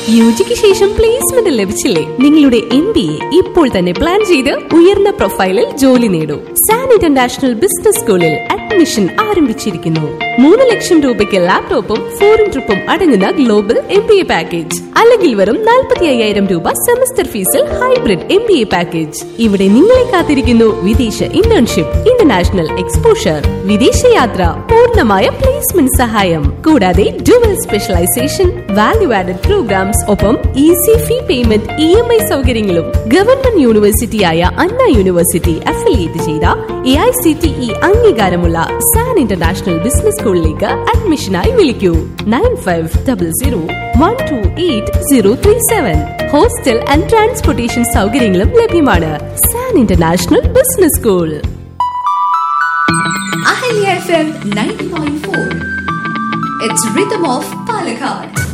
U ജിക്ക് ശേഷം placement ലഭിച്ചില്ലേ നിങ്ങളുടെ എം ബി എ ഇപ്പോൾ തന്നെ പ്ലാൻ ചെയ്ത് ഉയർന്ന പ്രൊഫൈലിൽ ജോലി നേടൂ സാൻ ഇന്റർനാഷണൽ ബിസിനസ് സ്കൂളിൽ അഡ്മിഷൻ ആരംഭിച്ചിരിക്കുന്നു മൂന്ന് ലക്ഷം രൂപയ്ക്ക് ലാപ്ടോപ്പും ഫോറിൻ ട്രിപ്പും അടങ്ങുന്ന global M B A package അല്ലെങ്കിൽ വെറും നാൽപ്പത്തി അയ്യായിരം രൂപ സെമസ്റ്റർ ഫീസിൽ hybrid M B A package ഇവിടെ നിങ്ങളെ കാത്തിരിക്കുന്നു വിദേശ ഇന്റേൺഷിപ്പ് ഇന്റർനാഷണൽ എക്സ്പോഷർ വിദേശയാത്ര പൂർണ്ണമായ പ്ലേസ്മെന്റ് സഹായം കൂടാതെ dual specialisation value added programmes ഒപ്പം easy fee payment E M I സൗകര്യങ്ങളും ഗവൺമെന്റ് യൂണിവേഴ്സിറ്റിയായ അണ്ണ യൂണിവേഴ്സിറ്റി അഫിലിയേറ്റ് ചെയ്ത A I C T E അംഗീകാരമുള്ള സാൻ ഇന്റർനാഷണൽ ബിസിനസ് സ്കൂളിലേക്ക് അഡ്മിഷനായി വിളിക്കൂ nine five double zero one two eight zero three seven hostel and transportation സൗകര്യങ്ങളും ലഭ്യമാണ് San international business school Ahilya FM 90.4. It's Rhythm of Palakkad.